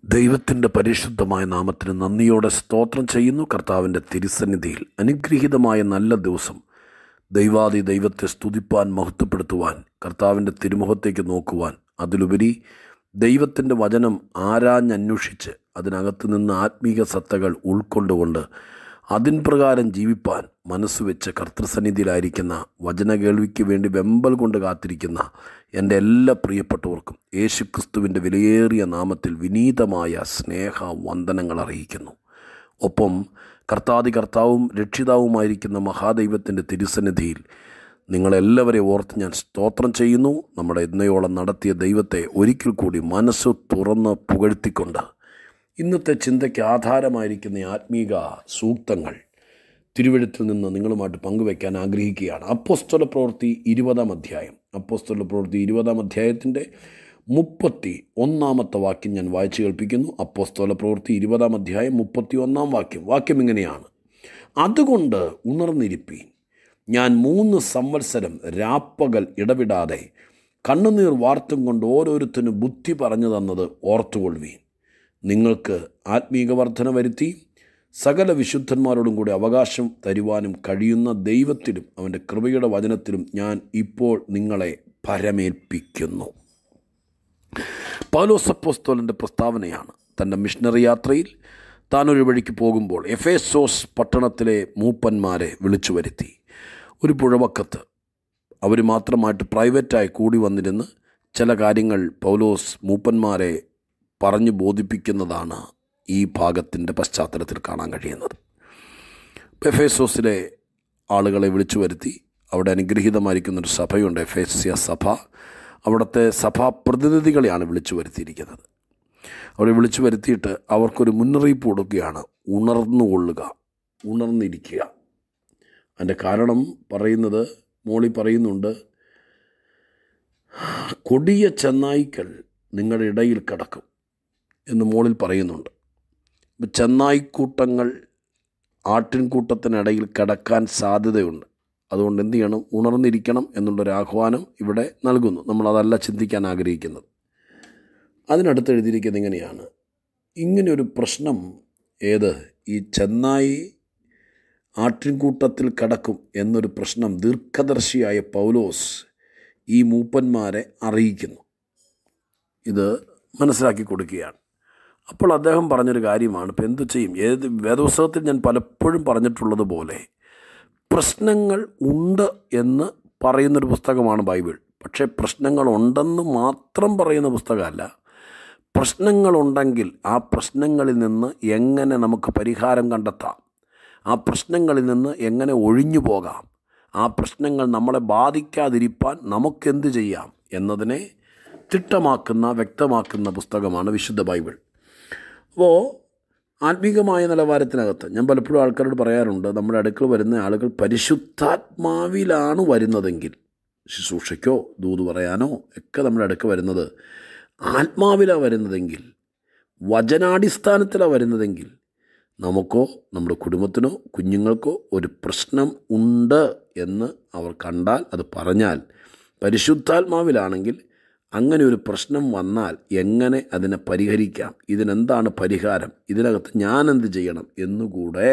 ദൈവത്തിൻ്റെ പരിശുദ്ധമായ നാമത്തിന് നന്ദിയോടെ സ്തോത്രം ചെയ്യുന്നു കർത്താവിൻ്റെ തിരുസന്നിധിയിൽ അനുഗ്രഹീതമായ നല്ല ദിവസം ദൈവാദി ദൈവത്തെ സ്തുതിപ്പാൻ മഹത്വപ്പെടുത്തുവാൻ കർത്താവിൻ്റെ തിരുമുഖത്തേക്ക് നോക്കുവാൻ അതിലുപരി ദൈവത്തിൻ്റെ വചനം ആരാഞ്ഞന്വേഷിച്ച് അതിനകത്ത് നിന്ന് ആത്മീക സത്തകൾ ഉൾക്കൊണ്ടുകൊണ്ട് അതിൻ പ്രകാരം ജീവിപ്പാൻ മനസ്സുവെച്ച് കർത്തൃസന്നിധിയിലായിരിക്കുന്ന വചന കേൾവിക്ക് വേണ്ടി വെമ്പൽ കൊണ്ട് കാത്തിരിക്കുന്ന എൻ്റെ എല്ലാ പ്രിയപ്പെട്ടവർക്കും യേശുക്രിസ്തുവിൻ്റെ വിലയേറിയ നാമത്തിൽ വിനീതമായ സ്നേഹ വന്ദനങ്ങൾ അറിയിക്കുന്നു ഒപ്പം കർത്താതി കർത്താവും രക്ഷിതാവുമായിരിക്കുന്ന മഹാദൈവത്തിൻ്റെ തിരുസന്നിധിയിൽ നിങ്ങളെല്ലാവരെയും ഓർത്ത് ഞാൻ സ്തോത്രം ചെയ്യുന്നു നമ്മുടെ ഇന്നയോളം നടത്തിയ ദൈവത്തെ ഒരിക്കൽ കൂടി മനസ്സ് തുറന്ന് പുകഴ്ത്തിക്കൊണ്ട് ഇന്നത്തെ ചിന്തയ്ക്ക് ആധാരമായിരിക്കുന്ന ആത്മീക സൂക്തങ്ങൾ തിരുവഴുത്തിൽ നിന്ന് നിങ്ങളുമായിട്ട് പങ്കുവയ്ക്കാൻ ആഗ്രഹിക്കുകയാണ് അപ്പോസ്തല പ്രവൃത്തി ഇരുപതാം അധ്യായം അപ്പോസ്തല പ്രവൃത്തി ഇരുപതാം അധ്യായത്തിൻ്റെ മുപ്പത്തി ഒന്നാമത്തെ വാക്യം ഞാൻ വായിച്ചു കേൾപ്പിക്കുന്നു അപ്പോസ്തല പ്രവൃത്തി ഇരുപതാം അധ്യായം മുപ്പത്തി ഒന്നാം വാക്യം വാക്യം ഇങ്ങനെയാണ് അതുകൊണ്ട് ഉണർന്നിരിപ്പീൻ ഞാൻ മൂന്ന് സംവത്സരം രാപ്പകൽ ഇടവിടാതെ കണ്ണുനീർ വാർത്തും കൊണ്ട് ഓരോരുത്തരും ബുദ്ധി പറഞ്ഞു തന്നത് ഓർത്തുകൊള്ളുവീൻ നിങ്ങൾക്ക് ആത്മീക വർധന വരുത്തി സകല വിശുദ്ധന്മാരോടും കൂടി അവകാശം തരുവാനും കഴിയുന്ന ദൈവത്തിലും അവൻ്റെ കൃപയുടെ വചനത്തിലും ഞാൻ ഇപ്പോൾ നിങ്ങളെ പരമേൽപ്പിക്കുന്നു പൗലോസപ്പോസ്തോലൻ്റെ പ്രസ്താവനയാണ് തൻ്റെ മിഷണറി യാത്രയിൽ താനൊരു വഴിക്ക് പോകുമ്പോൾ എഫേസോസ് പട്ടണത്തിലെ മൂപ്പന്മാരെ വിളിച്ചു വരുത്തി ഒരു പുഴവക്കത്ത് അവർ മാത്രമായിട്ട് പ്രൈവറ്റായി കൂടി വന്നിരുന്ന് ചില കാര്യങ്ങൾ പൗലോസ് മൂപ്പന്മാരെ പറഞ്ഞു ബോധിപ്പിക്കുന്നതാണ് ഈ ഭാഗത്തിൻ്റെ പശ്ചാത്തലത്തിൽ കാണാൻ കഴിയുന്നത് എഫേസോസിലെ ആളുകളെ വിളിച്ചു വരുത്തി അവിടെ അനുഗ്രഹീതമായിരിക്കുന്നൊരു സഭയുണ്ട് എഫേസ്യ സഭ അവിടുത്തെ സഭാ പ്രതിനിധികളെയാണ് വിളിച്ചു വരുത്തിയിരിക്കുന്നത് അവിടെ വിളിച്ചു വരുത്തിയിട്ട് അവർക്കൊരു മുന്നറിയിപ്പ് കൊടുക്കുകയാണ് ഉണർന്നുകൊള്ളുക ഉണർന്നിരിക്കുക അതിൻ്റെ കാരണം പറയുന്നത് മോളി പറയുന്നുണ്ട് കൊടിയ ചെന്നായ്ക്കൾ നിങ്ങളുടെ ഇടയിൽ കിടക്കും എന്ന് മോളിൽ പറയുന്നുണ്ട് ചെന്നായിക്കൂട്ടങ്ങൾ ആട്ടിൻകൂട്ടത്തിനിടയിൽ കിടക്കാൻ സാധ്യതയുണ്ട് അതുകൊണ്ട് എന്ത് ചെയ്യണം ഉണർന്നിരിക്കണം എന്നുള്ളൊരു ആഹ്വാനം ഇവിടെ നൽകുന്നു നമ്മളതല്ല ചിന്തിക്കാൻ ആഗ്രഹിക്കുന്നത് അതിനടുത്ത് എഴുതിയിരിക്കുന്നത് ഇങ്ങനെയാണ് ഇങ്ങനെയൊരു പ്രശ്നം ഏത് ഈ ചെന്നായി ആട്ടിൻകൂട്ടത്തിൽ കിടക്കും എന്നൊരു പ്രശ്നം ദീർഘദർശിയായ പൗലോസ് ഈ മൂപ്പന്മാരെ അറിയിക്കുന്നു ഇത് മനസ്സിലാക്കി കൊടുക്കുകയാണ് അപ്പോൾ അദ്ദേഹം പറഞ്ഞൊരു കാര്യമാണ് ഇപ്പം എന്തു ചെയ്യും ഏത് വേദപുസ്തകത്തിൽ ഞാൻ പലപ്പോഴും പറഞ്ഞിട്ടുള്ളത് പോലെ പ്രശ്നങ്ങൾ ഉണ്ട് എന്ന് പറയുന്നൊരു പുസ്തകമാണ് ബൈബിൾ പക്ഷേ പ്രശ്നങ്ങളുണ്ടെന്ന് മാത്രം പറയുന്ന പുസ്തകമല്ല പ്രശ്നങ്ങളുണ്ടെങ്കിൽ ആ പ്രശ്നങ്ങളിൽ നിന്ന് എങ്ങനെ നമുക്ക് പരിഹാരം കണ്ടെത്താം ആ പ്രശ്നങ്ങളിൽ നിന്ന് എങ്ങനെ ഒഴിഞ്ഞു പോകാം ആ പ്രശ്നങ്ങൾ നമ്മളെ ബാധിക്കാതിരിപ്പാൻ നമുക്കെന്ത് ചെയ്യാം എന്നതിനെ തിട്ടമാക്കുന്ന വ്യക്തമാക്കുന്ന പുസ്തകമാണ് വിശുദ്ധ ബൈബിൾ അപ്പോൾ ആത്മീകമായ നിലവാരത്തിനകത്ത് ഞാൻ പലപ്പോഴും ആൾക്കാരോട് പറയാറുണ്ട് നമ്മുടെ അടുക്കൽ വരുന്ന ആളുകൾ പരിശുദ്ധാത്മാവിലാണ് വരുന്നതെങ്കിൽ ശുശ്രൂഷയ്ക്കോ ദൂത് പറയാനോ ഒക്കെ നമ്മുടെ അടുക്ക് വരുന്നത് ആത്മാവിലാണ് വരുന്നതെങ്കിൽ വചനാടിസ്ഥാനത്തിലാണ് വരുന്നതെങ്കിൽ നമുക്കോ നമ്മുടെ കുടുംബത്തിനോ കുഞ്ഞുങ്ങൾക്കോ ഒരു പ്രശ്നം ഉണ്ട് എന്ന് അവർ കണ്ടാൽ അത് പറഞ്ഞാൽ പരിശുദ്ധാത്മാവിലാണെങ്കിൽ അങ്ങനെ ഒരു പ്രശ്നം വന്നാൽ എങ്ങനെ അതിനെ പരിഹരിക്കാം ഇതിനെന്താണ് പരിഹാരം ഇതിനകത്ത് ഞാൻ എന്ത് ചെയ്യണം എന്നുകൂടെ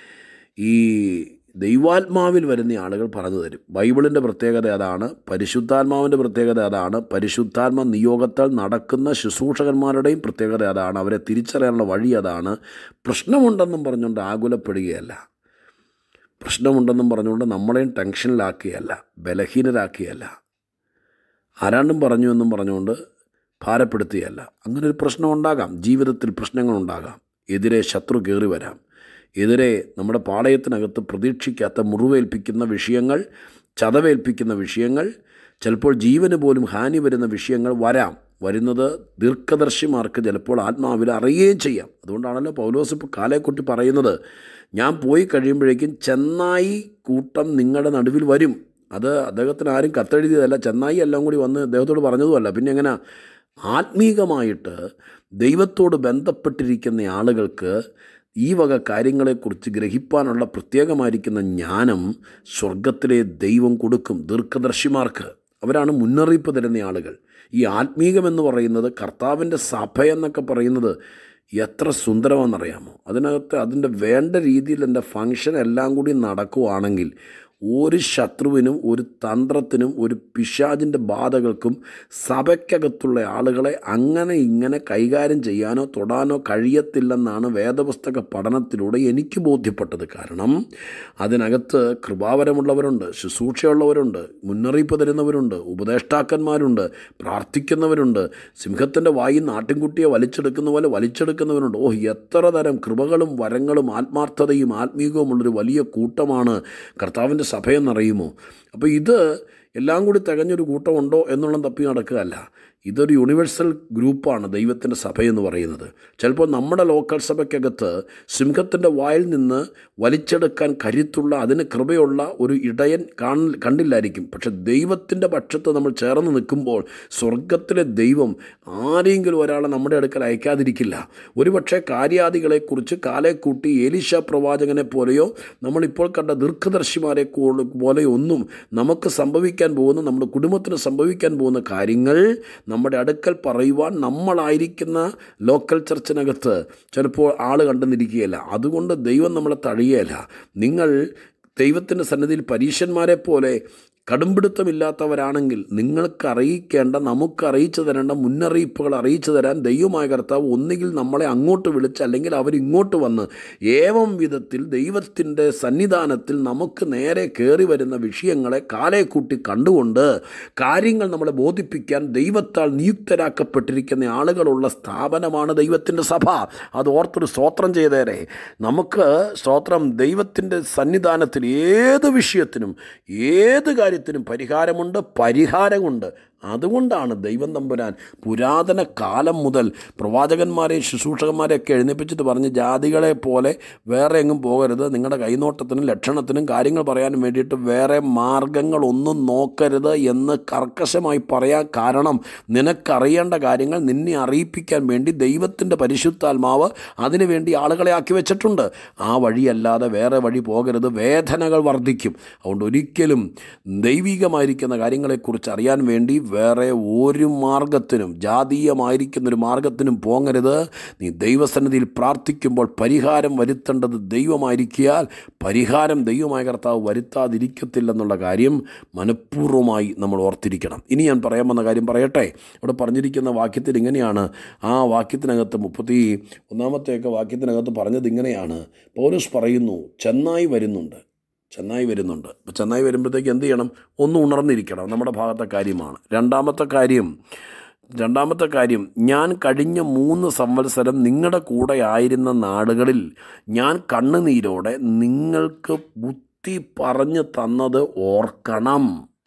ഈ ദൈവാത്മാവിൽ വരുന്ന ആളുകൾ പറഞ്ഞു തരും ബൈബിളിൻ്റെ പ്രത്യേകത അതാണ് പരിശുദ്ധാത്മാവിൻ്റെ പ്രത്യേകത അതാണ് പരിശുദ്ധാത്മ നിയോഗത്താൽ നടക്കുന്ന ശുശ്രൂഷകന്മാരുടെയും പ്രത്യേകത അതാണ് അവരെ തിരിച്ചറിയാനുള്ള വഴി അതാണ് പ്രശ്നമുണ്ടെന്നും പറഞ്ഞുകൊണ്ട് ആകുലപ്പെടുകയല്ല പ്രശ്നമുണ്ടെന്നും പറഞ്ഞുകൊണ്ട് നമ്മളെയും ടെൻഷനിലാക്കുകയല്ല ബലഹീനരാക്കുകയല്ല ആരാണ്ടും പറഞ്ഞു എന്നും പറഞ്ഞുകൊണ്ട് ഭാരപ്പെടുത്തുകയല്ല അങ്ങനെ ഒരു പ്രശ്നം ഉണ്ടാകാം ജീവിതത്തിൽ പ്രശ്നങ്ങളുണ്ടാകാം എതിരെ ശത്രു കയറി വരാം എതിരെ നമ്മുടെ പാളയത്തിനകത്ത് പ്രതീക്ഷിക്കാത്ത മുറിവേൽപ്പിക്കുന്ന വിഷയങ്ങൾ ചതവേൽപ്പിക്കുന്ന വിഷയങ്ങൾ ചിലപ്പോൾ ജീവന് പോലും ഹാനി വരുന്ന വിഷയങ്ങൾ വരാം വരുന്നത് ദീർഘദർശിമാർക്ക് ചിലപ്പോൾ ആത്മാവിൽ അറിയുകയും ചെയ്യാം അതുകൊണ്ടാണല്ലോ പൗലോസ് ഇപ്പോൾ കാലേക്കുട്ടി പറയുന്നത് ഞാൻ പോയി കഴിയുമ്പോഴേക്കും ചെന്നായി കൂട്ടം നിങ്ങളുടെ നടുവിൽ വരും അത് അദ്ദേഹത്തിന് ആരും കത്തെഴുതിയതല്ല ചെന്നായി എല്ലാം കൂടി വന്ന് അദ്ദേഹത്തോട് പറഞ്ഞതുമല്ല പിന്നെ എങ്ങനെ ആത്മീകമായിട്ട് ദൈവത്തോട് ബന്ധപ്പെട്ടിരിക്കുന്ന ആളുകൾക്ക് ഈ വക കാര്യങ്ങളെക്കുറിച്ച് ഗ്രഹിപ്പാനുള്ള പ്രത്യേകമായിരിക്കുന്ന ജ്ഞാനം സ്വർഗത്തിലെ ദൈവം കൊടുക്കും ദീർഘദർശിമാർക്ക് അവരാണ് മുന്നറിയിപ്പ് തരുന്ന ആളുകൾ ഈ ആത്മീകമെന്ന് പറയുന്നത് കർത്താവിൻ്റെ സഭ എന്നൊക്കെ പറയുന്നത് എത്ര സുന്ദരമെന്നറിയാമോ അതിനകത്ത് അതിൻ്റെ വേണ്ട രീതിയിൽ എൻ്റെ ഫങ്ഷൻ എല്ലാം കൂടി നടക്കുവാണെങ്കിൽ ഒരു ശത്രുവിനും ഒരു തന്ത്രത്തിനും ഒരു പിശാചിൻ്റെ ബാധകൾക്കും സഭയ്ക്കകത്തുള്ള ആളുകളെ അങ്ങനെ ഇങ്ങനെ കൈകാര്യം ചെയ്യാനോ തൊടാനോ കഴിയത്തില്ലെന്നാണ് വേദപുസ്തക പഠനത്തിലൂടെ എനിക്ക് ബോധ്യപ്പെട്ടത് കാരണം അതിനകത്ത് കൃപാവരമുള്ളവരുണ്ട് ശുശ്രൂഷയുള്ളവരുണ്ട് മുന്നറിയിപ്പ് തരുന്നവരുണ്ട് ഉപദേഷ്ടാക്കന്മാരുണ്ട് പ്രാർത്ഥിക്കുന്നവരുണ്ട് സിംഹത്തിൻ്റെ വായി നാട്ടിൻകുട്ടിയെ വലിച്ചെടുക്കുന്ന പോലെ വലിച്ചെടുക്കുന്നവരുണ്ട് ഓ എത്ര തരം കൃപകളും വരങ്ങളും ആത്മാർത്ഥതയും ആത്മീയവുമുള്ളൊരു വലിയ കൂട്ടമാണ് കർത്താവിൻ്റെ സഭയെന്നറിയുമോ അപ്പോൾ ഇത് എല്ലാം കൂടി തികഞ്ഞൊരു കൂട്ടമുണ്ടോ എന്നുള്ളത് തപ്പി നടക്കുകയല്ല ഇതൊരു യൂണിവേഴ്സൽ ഗ്രൂപ്പാണ് ദൈവത്തിൻ്റെ സഭയെന്ന് പറയുന്നത് ചിലപ്പോൾ നമ്മുടെ ലോക്കൽ സഭയ്ക്കകത്ത് സിംഹത്തിൻ്റെ വായിൽ നിന്ന് വലിച്ചെടുക്കാൻ കരുത്തുള്ള അതിന് കൃപയുള്ള ഒരു ഇടയൻ കാണ കണ്ടില്ലായിരിക്കും പക്ഷെ ദൈവത്തിൻ്റെ പക്ഷത്ത് നമ്മൾ ചേർന്ന് നിൽക്കുമ്പോൾ സ്വർഗത്തിലെ ദൈവം ആരെങ്കിലും ഒരാളെ നമ്മുടെ അടുക്കൽ അയക്കാതിരിക്കില്ല ഒരുപക്ഷെ കാര്യാദികളെക്കുറിച്ച് കാലെ കൂട്ടി ഏലിശ പ്രവാചകനെ പോലെയോ നമ്മളിപ്പോൾ കണ്ട ദീർഘദർശിമാരെ പോലെയോ ഒന്നും നമുക്ക് സംഭവിക്കാൻ പോകുന്ന നമ്മുടെ കുടുംബത്തിന് സംഭവിക്കാൻ പോകുന്ന കാര്യങ്ങൾ നമ്മുടെ അടുക്കൽ പറയുവാൻ നമ്മളായിരിക്കുന്ന ലോക്കൽ ചർച്ചിനകത്ത് ചിലപ്പോൾ ആൾ കണ്ടെന്നിരിക്കുകയില്ല അതുകൊണ്ട് ദൈവം നമ്മളെ തഴിയുകയില്ല നിങ്ങൾ ദൈവത്തിൻ്റെ സന്നിധിയിൽ പരീക്ഷന്മാരെ പോലെ കടുംപിടുത്തമില്ലാത്തവരാണെങ്കിൽ നിങ്ങൾക്ക് അറിയിക്കേണ്ട നമുക്ക് അറിയിച്ചു തരേണ്ട മുന്നറിയിപ്പുകൾ അറിയിച്ചു തരാൻ ദൈവമായ കർത്താവ് ഒന്നുകിൽ നമ്മളെ അങ്ങോട്ട് വിളിച്ച് അല്ലെങ്കിൽ അവരിങ്ങോട്ട് വന്ന് ഏവം വിധത്തിൽ ദൈവത്തിൻ്റെ സന്നിധാനത്തിൽ നമുക്ക് നേരെ കയറി വരുന്ന വിഷയങ്ങളെ കാലെ കൂട്ടി കണ്ടുകൊണ്ട് കാര്യങ്ങൾ നമ്മളെ ബോധിപ്പിക്കാൻ ദൈവത്താൽ നിയുക്തരാക്കപ്പെട്ടിരിക്കുന്ന ആളുകളുള്ള സ്ഥാപനമാണ് ദൈവത്തിൻ്റെ സഭ അത് ഓർത്തൊരു സ്തോത്രം ചെയ്തേരെ നമുക്ക് സ്തോത്രം ദൈവത്തിൻ്റെ സന്നിധാനത്തിൽ ഏത് വിഷയത്തിനും ഏത് കാര്യത്തിനും പരിഹാരമുണ്ട് പരിഹാരമുണ്ട് അതുകൊണ്ടാണ് ദൈവം തമ്പുരാൻ പുരാതന കാലം മുതൽ പ്രവാചകന്മാരെയും ശുശ്രൂഷകന്മാരെയൊക്കെ എഴുന്നേപ്പിച്ചിട്ട് പറഞ്ഞ് ജാതികളെ പോലെ വേറെ എങ്ങും പോകരുത് നിങ്ങളുടെ കൈനോട്ടത്തിനും ലക്ഷണത്തിനും കാര്യങ്ങൾ പറയാനും വേണ്ടിയിട്ട് വേറെ മാർഗങ്ങളൊന്നും നോക്കരുത് എന്ന് കർക്കശമായി പറയാൻ കാരണം നിനക്കറിയേണ്ട കാര്യങ്ങൾ നിന്നെ അറിയിപ്പിക്കാൻ വേണ്ടി ദൈവത്തിൻ്റെ പരിശുദ്ധാത്മാവ് അതിനുവേണ്ടി ആളുകളെ ആക്കി വെച്ചിട്ടുണ്ട് ആ വഴിയല്ലാതെ വേറെ വഴി പോകരുത് വേദനകൾ വർദ്ധിക്കും അതുകൊണ്ട് ഒരിക്കലും ദൈവികമായിരിക്കുന്ന കാര്യങ്ങളെക്കുറിച്ച് അറിയാൻ വേണ്ടി വേറെ ഒരു മാർഗത്തിനും ജാതീയമായിരിക്കുന്ന ഒരു മാർഗത്തിനും പോങ്ങരുത് നീ ദൈവസന്നിധിയിൽ പ്രാർത്ഥിക്കുമ്പോൾ പരിഹാരം വരുത്തേണ്ടത് ദൈവമായിരിക്കിയാൽ പരിഹാരം ദൈവമായ കർത്താവ് വരുത്താതിരിക്കത്തില്ലെന്നുള്ള കാര്യം മനഃപൂർവ്വമായി നമ്മൾ ഓർത്തിരിക്കണം ഇനി ഞാൻ പറയാൻ വന്ന കാര്യം പറയട്ടെ ഇവിടെ പറഞ്ഞിരിക്കുന്ന വാക്യത്തിൽ ഇങ്ങനെയാണ് ആ വാക്യത്തിനകത്ത് മുപ്പത്തി ഒന്നാമത്തെയൊക്കെ വാക്യത്തിനകത്ത് പറഞ്ഞത് ഇങ്ങനെയാണ് പൗരസ് പറയുന്നു ചെന്നായി വരുന്നുണ്ട് ചെന്നായി വരുന്നുണ്ട് അപ്പോൾ ചെന്നായി വരുമ്പോഴത്തേക്ക് എന്ത് ചെയ്യണം ഒന്ന് ഉണർന്നിരിക്കണം നമ്മുടെ ഭാഗത്തെ കാര്യമാണ് രണ്ടാമത്തെ കാര്യം രണ്ടാമത്തെ കാര്യം ഞാൻ കഴിഞ്ഞ മൂന്ന് സംവത്സരം നിങ്ങളുടെ കൂടെ ആയിരുന്ന നാടുകളിൽ ഞാൻ കണ്ണുനീരോടെ നിങ്ങൾക്ക് ബുദ്ധി പറഞ്ഞു തന്നത് ഓർക്കണം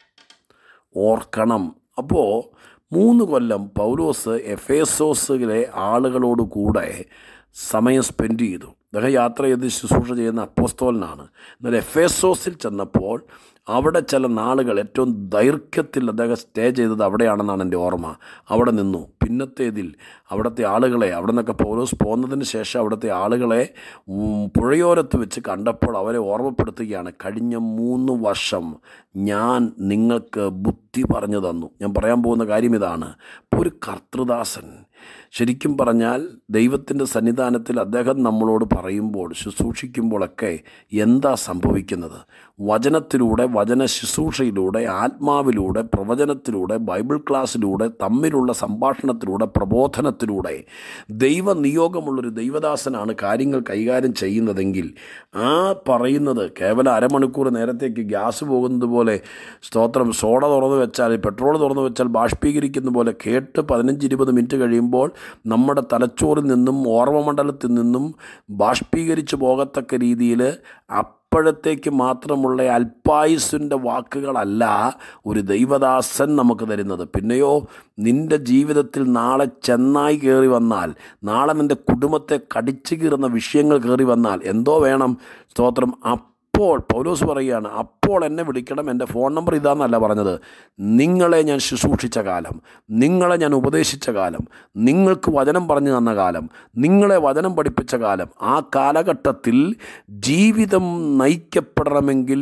ഓർക്കണം അപ്പോൾ മൂന്ന് കൊല്ലം പൗലോസ് എഫേസോസിലെ ആളുകളോട് കൂടെ സമയം സ്പെൻഡ് ചെയ്തു അദ്ദേഹം യാത്ര ചെയ്ത് ശുശ്രൂഷ ചെയ്യുന്ന അപ്പോസ്തോലനാണ് എന്നാൽ എഫേസോസിൽ ചെന്നപ്പോൾ അവിടെ ചില നാളുകൾ ഏറ്റവും ദൈർഘ്യത്തിൽ അദ്ദേഹം സ്റ്റേ ചെയ്തത് അവിടെയാണെന്നാണ് എൻ്റെ ഓർമ്മ അവിടെ നിന്നു പിന്നത്തേതിൽ അവിടുത്തെ ആളുകളെ അവിടെ നിന്നൊക്കെ പൗലോസ് പോകുന്നതിന് ശേഷം അവിടുത്തെ ആളുകളെ പുഴയോരത്ത് വെച്ച് കണ്ടപ്പോൾ അവരെ ഓർമ്മപ്പെടുത്തുകയാണ് കഴിഞ്ഞ മൂന്ന് വർഷം ഞാൻ നിങ്ങൾക്ക് ബുദ്ധി പറഞ്ഞു തന്നു ഞാൻ പറയാൻ പോകുന്ന കാര്യം ഇതാണ് ഒരു കർത്തൃദാസൻ ശരിക്കും പറഞ്ഞാൽ ദൈവത്തിൻ്റെ സന്നിധാനത്തിൽ അദ്ദേഹം നമ്മളോട് പറയുമ്പോൾ ശുശ്രൂഷിക്കുമ്പോഴൊക്കെ എന്താ സംഭവിക്കുന്നത് വചനത്തിലൂടെ വചന ശുശ്രൂഷയിലൂടെ ആത്മാവിലൂടെ പ്രവചനത്തിലൂടെ ബൈബിൾ ക്ലാസ്സിലൂടെ തമ്മിലുള്ള സംഭാഷണത്തിലൂടെ പ്രബോധനത്തിലൂടെ ദൈവ നിയോഗമുള്ളൊരു ദൈവദാസനാണ് കാര്യങ്ങൾ കൈകാര്യം ചെയ്യുന്നതെങ്കിൽ ആ പറയുന്നത് കേവലം അരമണിക്കൂർ നേരത്തേക്ക് ഗ്യാസ് പോകുന്നത് പോലെ സ്തോത്രം സോഡ തുറന്നു വെച്ചാൽ പെട്രോൾ തുറന്നു വെച്ചാൽ ബാഷ്പീകരിക്കുന്ന പോലെ കേട്ട് പതിനഞ്ച് ഇരുപത് മിനിറ്റ് കഴിയുമ്പോൾ നമ്മുടെ തലച്ചോറിൽ നിന്നും ഓർമ്മമണ്ഡലത്തിൽ നിന്നും ബാഷ്പീകരിച്ച് പോകത്തക്ക രീതിയിൽ അപ്പോഴത്തേക്ക് മാത്രമുള്ള അല്പായുസിൻ്റെ വാക്കുകളല്ല ഒരു ദൈവദാസൻ നമുക്ക് തരുന്നത് പിന്നെയോ നിൻ്റെ ജീവിതത്തിൽ നാളെ ചെന്നായി കയറി വന്നാൽ നാളെ നിൻ്റെ കുടുംബത്തെ കടിച്ചു കീറുന്ന വിഷയങ്ങൾ കയറി വന്നാൽ എന്തോ വേണം സ്തോത്രം അപ്പോൾ പൗലോസ് പറയുകയാണ് അപ്പോൾ എന്നെ വിളിക്കണം എൻ്റെ ഫോൺ നമ്പർ ഇതാണെന്നല്ല പറഞ്ഞത് നിങ്ങളെ ഞാൻ ശുശ്രൂഷിച്ച കാലം നിങ്ങളെ ഞാൻ ഉപദേശിച്ച കാലം നിങ്ങൾക്ക് വചനം പറഞ്ഞു തന്ന കാലം നിങ്ങളെ വചനം പഠിപ്പിച്ച കാലം ആ കാലഘട്ടത്തിൽ ജീവിതം നയിക്കപ്പെടണമെങ്കിൽ ബുദ്ധി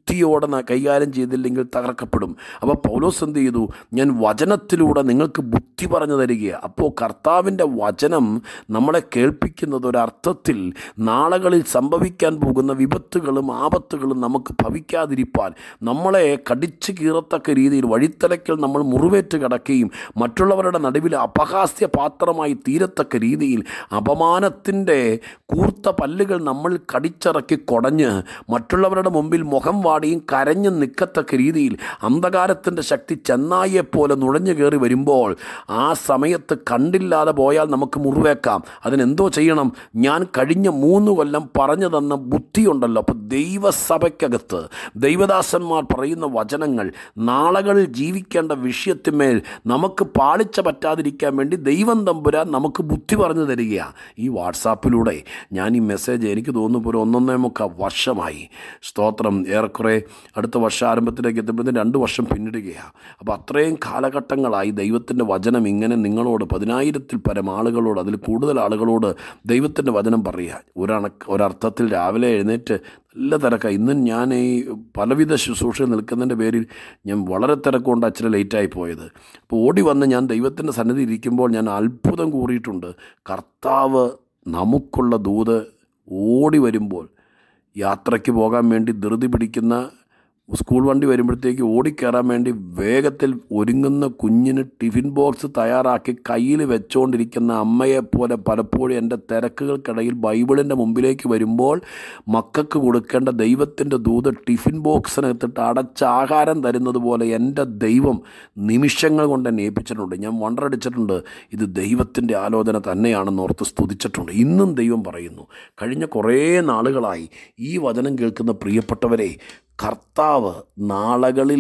ബുദ്ധിയോടെ ന- കൈകാര്യം ചെയ്തില്ലെങ്കിൽ തകർക്കപ്പെടും അപ്പോൾ പൗലോസ് എന്ത് ചെയ്തു ഞാൻ വചനത്തിലൂടെ നിങ്ങൾക്ക് ബുദ്ധി പറഞ്ഞു തരികയാണ് അപ്പോൾ കർത്താവിൻ്റെ വചനം നമ്മളെ കേൾപ്പിക്കുന്നത് ഒരർത്ഥത്തിൽ നാളുകളിൽ സംഭവിക്കാൻ പോകുന്ന വിപത്തുകളും ആപത്തുകളും നമുക്ക് ഭവിക്കാതിരിപ്പാൻ നമ്മളെ കടിച്ചു കീറത്തക്ക രീതിയിൽ വഴിത്തലയ്ക്കൽ നമ്മൾ മുറിവേറ്റ് കിടക്കുകയും മറ്റുള്ളവരുടെ നടുവിൽ അപഹാസ്യ പാത്രമായി തീരത്തക്ക രീതിയിൽ അപമാനത്തിൻ്റെ കൂർത്ത പല്ലുകൾ നമ്മൾ കടിച്ചിറക്കി കുടഞ്ഞ് മറ്റുള്ളവരുടെ മുമ്പിൽ മുഖം വാടിയും കരഞ്ഞു നിൽക്കത്തക്ക രീതിയിൽ അന്ധകാരത്തിൻ്റെ ശക്തി ചെന്നായിയെപ്പോലെ നുഴഞ്ഞു കയറി വരുമ്പോൾ ആ സമയത്ത് കണ്ടില്ലാതെ പോയാൽ നമുക്ക് മുറിവേക്കാം അതിനെന്തോ ചെയ്യണം ഞാൻ കഴിഞ്ഞ മൂന്ന് കൊല്ലം പറഞ്ഞു തന്ന ബുദ്ധിയുണ്ടല്ലോ അപ്പോൾ ദൈവസഭയ്ക്കകത്ത് ദൈവദാസന്മാർ പറയുന്ന വചനങ്ങൾ നാളകളിൽ ജീവിക്കേണ്ട വിഷയത്തിന്മേൽ നമുക്ക് പാളിച്ച പറ്റാതിരിക്കാൻ വേണ്ടി ദൈവം തമ്പുരാൻ നമുക്ക് ബുദ്ധി പറഞ്ഞു തരികയാണ് ഈ വാട്സാപ്പിലൂടെ ഞാൻ ഈ മെസ്സേജ് എനിക്ക് തോന്നുന്നു ഒരു ഒന്നൊന്നേ മുക്കാൽ വർഷമായി സ്തോത്രം ഏറെക്കുറെ അടുത്ത വർഷാരംഭത്തിലേക്ക് എത്തുമ്പോഴത്തേന് രണ്ട് വർഷം പിന്നിടുകയാണ് അപ്പോൾ അത്രയും കാലഘട്ടങ്ങളായി ദൈവത്തിൻ്റെ വചനം ഇങ്ങനെ നിങ്ങളോട് പതിനായിരത്തിൽ പരം ആളുകളോട് അതിൽ കൂടുതൽ ആളുകളോട് ദൈവത്തിൻ്റെ വചനം പറയുക ഒരണ ഒരർത്ഥത്തിൽ രാവിലെ എഴുന്നേറ്റ് നല്ല തിരക്കാണ് ഇന്നും ഞാൻ ഈ പലവിധ ശുശ്രൂഷയിൽ നിൽക്കുന്നതിൻ്റെ പേരിൽ ഞാൻ വളരെ തിരക്കുകൊണ്ട് അച്ഛനെ ലേറ്റായി പോയത് അപ്പോൾ ഓടി വന്ന് ഞാൻ ദൈവത്തിൻ്റെ സന്നിധി ഇരിക്കുമ്പോൾ ഞാൻ അത്ഭുതം കൂറിയിട്ടുണ്ട് കർത്താവ് നമുക്കുള്ള ദൂത് ഓടി വരുമ്പോൾ യാത്രയ്ക്ക് പോകാൻ വേണ്ടി ധൃതി പിടിക്കുന്ന സ്കൂൾ വണ്ടി വരുമ്പോഴത്തേക്ക് ഓടിക്കയറാൻ വേണ്ടി വേഗത്തിൽ ഒരുങ്ങുന്ന കുഞ്ഞിന് ടിഫിൻ ബോക്സ് തയ്യാറാക്കി കയ്യിൽ വെച്ചുകൊണ്ടിരിക്കുന്ന അമ്മയെപ്പോലെ പലപ്പോഴും എൻ്റെ തിരക്കുകൾക്കിടയിൽ ബൈബിളിൻ്റെ മുമ്പിലേക്ക് വരുമ്പോൾ മക്കൾക്ക് കൊടുക്കേണ്ട ദൈവത്തിൻ്റെ ദൂത് ടിഫിൻ ബോക്സിനകത്തിട്ട് അടച്ച ആഹാരം തരുന്നത് പോലെ എൻ്റെ ദൈവം നിമിഷങ്ങൾ കൊണ്ട് എന്നെ ഏൽപ്പിച്ചിട്ടുണ്ട് ഞാൻ വണ്ടറടിച്ചിട്ടുണ്ട് ഇത് ദൈവത്തിൻ്റെ ആലോചന തന്നെയാണെന്ന് ഓർത്ത് സ്തുതിച്ചിട്ടുണ്ട് ഇന്നും ദൈവം പറയുന്നു കഴിഞ്ഞ കുറേ നാളുകളായി ഈ വചനം കേൾക്കുന്ന പ്രിയപ്പെട്ടവരെ കർത്താവ് നാളകളിൽ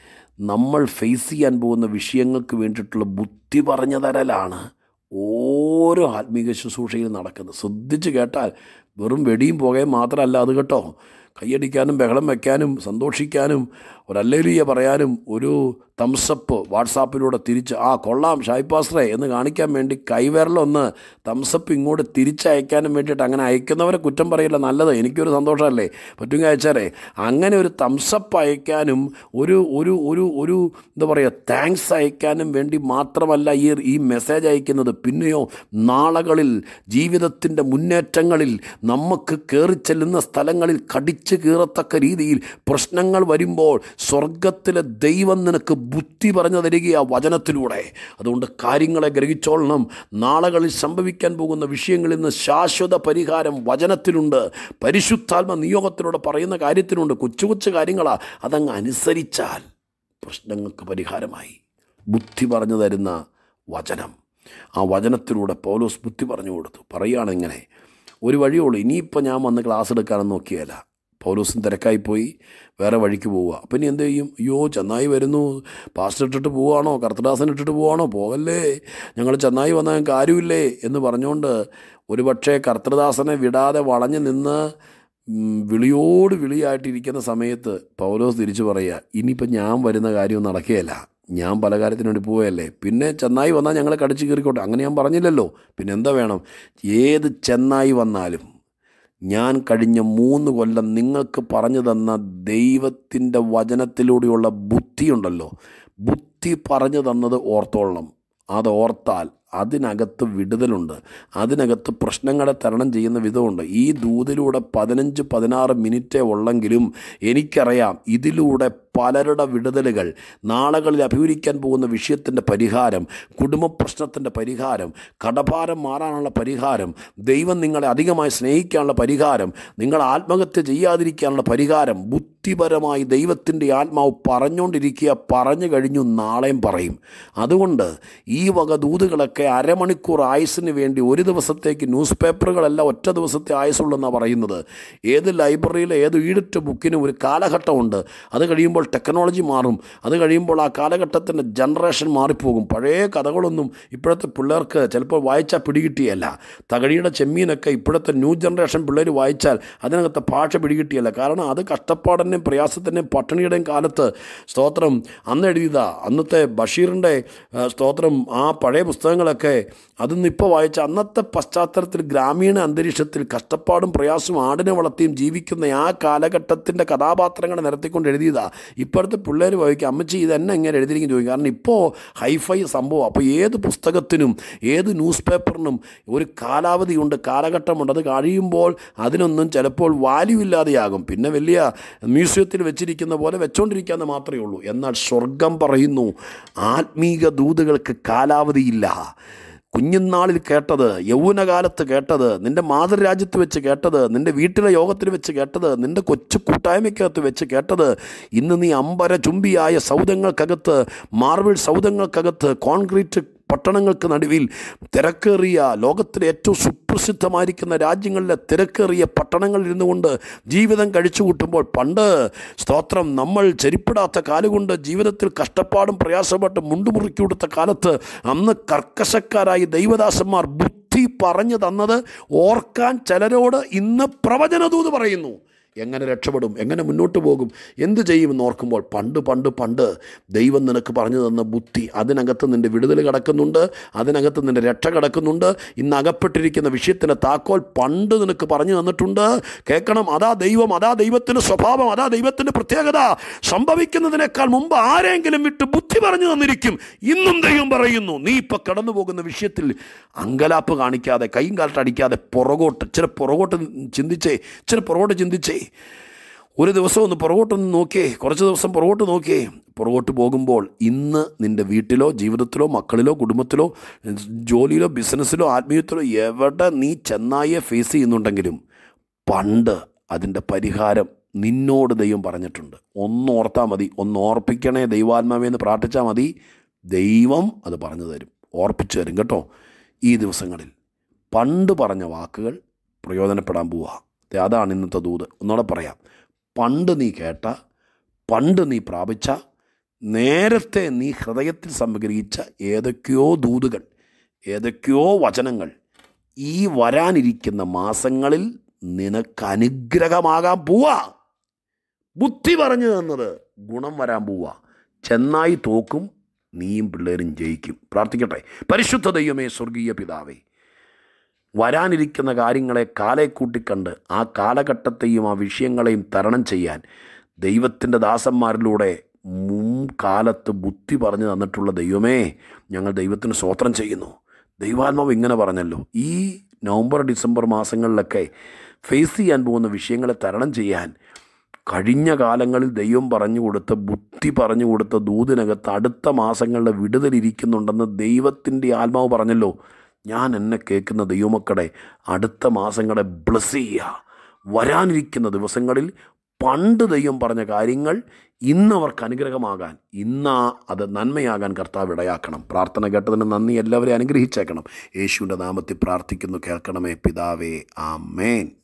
നമ്മൾ ഫേസ് ചെയ്യാൻ പോകുന്ന വിഷയങ്ങൾക്ക് വേണ്ടിയിട്ടുള്ള ബുദ്ധി പറഞ്ഞു തരലാണ് ഓരോ ആത്മീക ശുശ്രൂഷയിൽ നടക്കുന്നത് ശ്രദ്ധിച്ച് കേട്ടാൽ വെറും വെടിയും പുകയും മാത്രമല്ല അത് കേട്ടോ കൈയടിക്കാനും ബഹളം വയ്ക്കാനും സന്തോഷിക്കാനും ഒരല്ലേലിയ പറയാനും ഒരു തംസപ്പ് വാട്സാപ്പിലൂടെ തിരിച്ച് ആ കൊള്ളാം ഷായിപ്പാസ്രേ എന്ന് കാണിക്കാൻ വേണ്ടി കൈവിരലൊന്ന് തംസപ്പ് ഇങ്ങോട്ട് തിരിച്ചയക്കാനും വേണ്ടിയിട്ട് അങ്ങനെ അയക്കുന്നവരെ കുറ്റം പറയില്ല നല്ലത് എനിക്കൊരു സന്തോഷമല്ലേ പറ്റുമെങ്കിൽ അയച്ചാലേ അങ്ങനെ ഒരു തംസപ്പ് അയക്കാനും ഒരു ഒരു ഒരു ഒരു എന്താ പറയുക താങ്ക്സ് അയക്കാനും വേണ്ടി മാത്രമല്ല ഈ ഈ മെസ്സേജ് അയക്കുന്നത് പിന്നെയോ നാളകളിൽ ജീവിതത്തിൻ്റെ മുന്നേറ്റങ്ങളിൽ നമുക്ക് കയറി ചെല്ലുന്ന സ്ഥലങ്ങളിൽ കടിച്ചു കീറത്തക്ക രീതിയിൽ പ്രശ്നങ്ങൾ വരുമ്പോൾ സ്വർഗത്തിലെ ദൈവം നിനക്ക് ബുദ്ധി പറഞ്ഞു തരികയാ വചനത്തിലൂടെ അതുകൊണ്ട് കാര്യങ്ങളെ ഗ്രഹിച്ചോളണം നാളുകളിൽ സംഭവിക്കാൻ പോകുന്ന വിഷയങ്ങളിൽ നിന്ന് ശാശ്വത പരിഹാരം വചനത്തിലുണ്ട് പരിശുദ്ധാത്മ നിയോഗത്തിലൂടെ പറയുന്ന കാര്യത്തിലുണ്ട് കൊച്ചു കൊച്ചു കാര്യങ്ങളാ അതങ്ങ് അനുസരിച്ചാൽ പ്രശ്നങ്ങൾക്ക് പരിഹാരമായി ബുദ്ധി പറഞ്ഞു തരുന്ന വചനം ആ വചനത്തിലൂടെ പൗലോസ് ബുദ്ധി പറഞ്ഞു കൊടുത്തു പറയുകയാണ് ഇങ്ങനെ ഒരു വഴിയുള്ളൂ ഇനിയിപ്പോൾ ഞാൻ വന്ന് ക്ലാസ് എടുക്കാനെന്ന് നോക്കിയല്ല പൗലോസും തിരക്കായിപ്പോയി വേറെ വഴിക്ക് പോവുക അപ്പം ഇനി എന്ത് ചെയ്യും അയ്യോ ചെന്നായി വരുന്നു പാസ്റ്റർ ഇട്ടിട്ട് പോവാണോ കർത്തദാസൻ ഇട്ടിട്ട് പോവാണോ പോകല്ലേ ഞങ്ങൾ ചെന്നായി വന്നാൽ ഞങ്ങൾക്ക് ആരുമില്ലേ എന്ന് പറഞ്ഞുകൊണ്ട് ഒരുപക്ഷെ കർത്തദാസനെ വിടാതെ വളഞ്ഞു നിന്ന് ഉം, വിളിയോട് വിളിയായിട്ടിരിക്കുന്ന സമയത്ത് പൗലോസ് തിരിച്ചു പറയുക ഇനിയിപ്പം ഞാൻ വരുന്ന കാര്യം നടക്കുകയല്ല ഞാൻ പല കാര്യത്തിന് വേണ്ടി പോവുകയല്ലേ പിന്നെ ചെന്നായി വന്നാൽ ഞങ്ങളെ കടിച്ചു കയറിക്കോട്ടെ അങ്ങനെ ഞാൻ പറഞ്ഞില്ലല്ലോ പിന്നെ എന്താ വേണം ഏത് ചെന്നായി വന്നാലും ഞാൻ കഴിഞ്ഞ മൂന്ന് കൊല്ലം നിങ്ങൾക്ക് പറഞ്ഞു തന്ന ദൈവത്തിൻ്റെ വചനത്തിലൂടെയുള്ള ബുദ്ധിയുണ്ടല്ലോ ബുദ്ധി പറഞ്ഞു തന്നത് ഓർത്തോളണം അത് ഓർത്താൽ അതിനകത്ത് വിടുതലുണ്ട് അതിനകത്ത് പ്രശ്നങ്ങളെ തരണം ചെയ്യുന്ന വിധമുണ്ട് ഈ ദൂതിലൂടെ പതിനഞ്ച് പതിനാറ് മിനിറ്റേ ഉള്ളെങ്കിലും എനിക്കറിയാം ഇതിലൂടെ പലരുടെ വിടുതലുകൾ നാളുകളിൽ അഭിമുഖിക്കാൻ പോകുന്ന വിഷയത്തിൻ്റെ പരിഹാരം കുടുംബ പ്രശ്നത്തിൻ്റെ പരിഹാരം കടഭാരം മാറാനുള്ള പരിഹാരം ദൈവം നിങ്ങളെ അധികമായി സ്നേഹിക്കാനുള്ള പരിഹാരം നിങ്ങൾ ആത്മഹത്യ ചെയ്യാതിരിക്കാനുള്ള പരിഹാരം ബുദ്ധിപരമായി ദൈവത്തിൻ്റെ ആത്മാവ് പറഞ്ഞുകൊണ്ടിരിക്കുക പറഞ്ഞു കഴിഞ്ഞു നാളെയും പറയും അതുകൊണ്ട് ഈ വക ദൂതുകളൊക്കെ അരമണിക്കൂർ ആയുസിന് വേണ്ടി ഒരു ദിവസത്തേക്ക് ന്യൂസ് പേപ്പറുകളല്ല ഒറ്റ ദിവസത്തെ ആയുസുള്ളെന്നാണ് പറയുന്നത് ഏത് ലൈബ്രറിയിലെ ഏത് ഈടിറ്റ ബുക്കിനും ഒരു കാലഘട്ടമുണ്ട് അത് കഴിയുമ്പോൾ കഴിയുമ്പോൾ ടെക്നോളജി മാറും അത് കഴിയുമ്പോൾ ആ കാലഘട്ടത്തിൻ്റെ ജനറേഷൻ മാറിപ്പോകും പഴയ കഥകളൊന്നും ഇപ്പോഴത്തെ പിള്ളേർക്ക് ചിലപ്പോൾ വായിച്ചാൽ പിടികിട്ടിയല്ല തകഴിയുടെ ചെമ്മീനൊക്കെ ഇപ്പോഴത്തെ ന്യൂ ജനറേഷൻ പിള്ളേർ വായിച്ചാൽ അതിനകത്തെ ഭാഷ പിടികിട്ടിയല്ല കാരണം അത് കഷ്ടപ്പാടിൻ്റെയും പ്രയാസത്തിൻ്റെയും പട്ടിണിയുടെയും കാലത്ത് സ്തോത്രം അന്ന് എഴുതിയതാ അന്നത്തെ ബഷീറിൻ്റെ ആ, സ്തോത്രം ആ പഴയ പുസ്തകങ്ങളൊക്കെ അതൊന്നും ഇപ്പോൾ വായിച്ച അന്നത്തെ പശ്ചാത്തലത്തിൽ ഗ്രാമീണ അന്തരീക്ഷത്തിൽ കഷ്ടപ്പാടും പ്രയാസവും ആടിനെ വളർത്തിയും ജീവിക്കുന്ന ആ കാലഘട്ടത്തിൻ്റെ കഥാപാത്രങ്ങളെ നിരത്തിക്കൊണ്ട് എഴുതിയതാ ഇപ്പോഴത്തെ പിള്ളേർ വായിക്കും അമ്മച്ചി ഇത് എന്നെ എങ്ങനെ എഴുതിയിരിക്കും ചോദിക്കും കാരണം ഇപ്പോൾ ഹൈഫൈ സംഭവം അപ്പോൾ ഏത് പുസ്തകത്തിനും ഏത് ന്യൂസ് പേപ്പറിനും ഒരു കാലാവധിയുണ്ട് കാലഘട്ടമുണ്ട് അത് കഴിയുമ്പോൾ അതിനൊന്നും ചിലപ്പോൾ വാല്യൂ ഇല്ലാതെയാകും പിന്നെ വലിയ മ്യൂസിയത്തിൽ വെച്ചിരിക്കുന്ന പോലെ വെച്ചോണ്ടിരിക്കാന്ന് മാത്രമേ ഉള്ളൂ എന്നാൽ സ്വർഗം പറയുന്നു ആത്മീക ദൂതുകൾക്ക് കാലാവധിയില്ല കുഞ്ഞുനാളിൽ കേട്ടത് യൗവനകാലത്ത് കേട്ടത് നിൻ്റെ മാതൃരാജ്യത്ത് വെച്ച് കേട്ടത് നിൻ്റെ വീട്ടിലെ യോഗത്തിൽ വെച്ച് കേട്ടത് നിൻ്റെ കൊച്ചു കൂട്ടായ്മയ്ക്കകത്ത് വെച്ച് കേട്ടത് ഇന്ന് നീ അമ്പര ചുംബിയായ സൗധങ്ങൾക്കകത്ത് മാർബിൾ സൗധങ്ങൾക്കകത്ത് കോൺക്രീറ്റ് പട്ടണങ്ങൾക്ക് നടുവിൽ തിരക്കേറിയ ലോകത്തിലെ ഏറ്റവും സുപ്രസിദ്ധമായിരിക്കുന്ന രാജ്യങ്ങളിലെ തിരക്കേറിയ പട്ടണങ്ങളിൽ ഇരുന്നുകൊണ്ട് ജീവിതം കഴിച്ചു കൂട്ടുമ്പോൾ പണ്ട് സ്തോത്രം നമ്മൾ ചെരിപ്പിടാത്ത കാലുകൊണ്ട് ജീവിതത്തിൽ കഷ്ടപ്പാടും പ്രയാസപ്പെട്ട് മുണ്ടുമുറുക്കി കൊടുത്ത കാലത്ത് അന്ന് കർക്കശക്കാരായ ദൈവദാസന്മാർ ബുദ്ധി പറഞ്ഞു തന്നത് ഓർക്കാൻ ചിലരോട് ഇന്ന് പ്രവചനദൂത് പറയുന്നു എങ്ങനെ രക്ഷപ്പെടും എങ്ങനെ മുന്നോട്ട് പോകും എന്ത് ചെയ്യുമെന്ന് ഓർക്കുമ്പോൾ പണ്ട് പണ്ട് പണ്ട് ദൈവം നിനക്ക് പറഞ്ഞു തന്ന ബുദ്ധി അതിനകത്ത് നിൻ്റെ വിടുതൽ കിടക്കുന്നുണ്ട് അതിനകത്ത് നിൻ്റെ രക്ഷ കിടക്കുന്നുണ്ട് ഇന്ന് അകപ്പെട്ടിരിക്കുന്ന വിഷയത്തിൻ്റെ താക്കോൽ പണ്ട് നിനക്ക് പറഞ്ഞു തന്നിട്ടുണ്ട് കേൾക്കണം അതാ ദൈവം അതാ ദൈവത്തിൻ്റെ സ്വഭാവം അതാ ദൈവത്തിൻ്റെ പ്രത്യേകത സംഭവിക്കുന്നതിനേക്കാൾ മുമ്പ് ആരെങ്കിലും വിട്ട് ബുദ്ധി പറഞ്ഞു തന്നിരിക്കും ഇന്നും ദൈവം പറയുന്നു നീ ഇപ്പോൾ കടന്നു പോകുന്ന വിഷയത്തിൽ അങ്കലാപ്പ് കാണിക്കാതെ കൈയും കാലത്തടിക്കാതെ പുറകോട്ട് ഇച്ചിരി പുറകോട്ട് ചിന്തിച്ചേ ഇച്ചിരി പുറകോട്ട് ചിന്തിച്ചേ ഒരു ദിവസം ഒന്ന് പുറകോട്ടൊന്ന് നോക്കിയേ കുറച്ച് ദിവസം പുറകോട്ട് നോക്കിയേ പുറകോട്ട് പോകുമ്പോൾ ഇന്ന് നിൻ്റെ വീട്ടിലോ ജീവിതത്തിലോ മക്കളിലോ കുടുംബത്തിലോ ജോലിയിലോ ബിസിനസ്സിലോ ആത്മീയത്തിലോ എവിടെ നീ ചെന്നായെ ഫേസ് ചെയ്യുന്നുണ്ടെങ്കിലും പണ്ട് അതിൻ്റെ പരിഹാരം നിന്നോട് ദൈവം പറഞ്ഞിട്ടുണ്ട് ഒന്ന് ഓർത്താൽ മതി ഒന്ന് ഓർപ്പിക്കണേ ദൈവാത്മാവേ എന്ന് പ്രാർത്ഥിച്ചാൽ മതി ദൈവം അത് പറഞ്ഞു തരും ഓർപ്പിച്ചു തരും കേട്ടോ ഈ ദിവസങ്ങളിൽ പണ്ട് പറഞ്ഞ വാക്കുകൾ പ്രയോജനപ്പെടാൻ പോവുക ദേ അതാണ് ഇന്നത്തെ ദൂത് ഒന്നുകൂടെ പറയാം പണ്ട് നീ കേട്ട പണ്ട് നീ പ്രാപിച്ച നേരത്തെ നീ ഹൃദയത്തിൽ സംഗ്രഹിച്ച ഏതൊക്കെയോ ദൂതുകൾ ഏതൊക്കെയോ വചനങ്ങൾ ഈ വരാനിരിക്കുന്ന മാസങ്ങളിൽ നിനക്ക് അനുഗ്രഹമാകാൻ പോവാ ബുദ്ധി പറഞ്ഞു തന്നത് ഗുണം വരാൻ പോവാ ചെന്നായി തോക്കും നീയും പിള്ളേരും ജയിക്കും പ്രാർത്ഥിക്കട്ടെ പരിശുദ്ധ ദൈവമേ സ്വർഗീയ പിതാവേ വരാനിരിക്കുന്ന കാര്യങ്ങളെ കാലെ കൂട്ടിക്കണ്ട് ആ കാലഘട്ടത്തെയും ആ വിഷയങ്ങളെയും തരണം ചെയ്യാൻ ദൈവത്തിൻ്റെ ദാസന്മാരിലൂടെ മുൻകാലത്ത് ബുദ്ധി പറഞ്ഞു തന്നിട്ടുള്ള ദൈവമേ ഞങ്ങൾ ദൈവത്തിന് സ്വോത്രം ചെയ്യുന്നു ദൈവാത്മാവ് ഇങ്ങനെ പറഞ്ഞല്ലോ ഈ നവംബർ ഡിസംബർ മാസങ്ങളിലൊക്കെ ഫേസ് ചെയ്യാൻ പോകുന്ന വിഷയങ്ങളെ തരണം ചെയ്യാൻ കഴിഞ്ഞ കാലങ്ങളിൽ ദൈവം പറഞ്ഞു കൊടുത്ത ബുദ്ധി പറഞ്ഞു കൊടുത്ത ദൂതിനകത്ത് അടുത്ത മാസങ്ങളുടെ വിടുതലിരിക്കുന്നുണ്ടെന്ന് ദൈവത്തിൻ്റെ ആത്മാവ് പറഞ്ഞല്ലോ ഞാൻ എന്നെ കേൾക്കുന്ന ദൈവമക്കളെ അടുത്ത മാസങ്ങളെ ബ്ലസ് ചെയ്യുക വരാനിരിക്കുന്ന ദിവസങ്ങളിൽ പണ്ട് ദൈവം പറഞ്ഞ കാര്യങ്ങൾ ഇന്ന് അവർക്ക് അനുഗ്രഹമാകാൻ ഇന്ന് അത് നന്മയാകാൻ കർത്താവ് ഇടയാക്കണം പ്രാർത്ഥന കേട്ടതിന് നന്ദി എല്ലാവരെയും അനുഗ്രഹിച്ചേക്കണം യേശുവിൻ്റെ നാമത്തിൽ പ്രാർത്ഥിക്കുന്നു കേൾക്കണമേ പിതാവേ ആമേൻ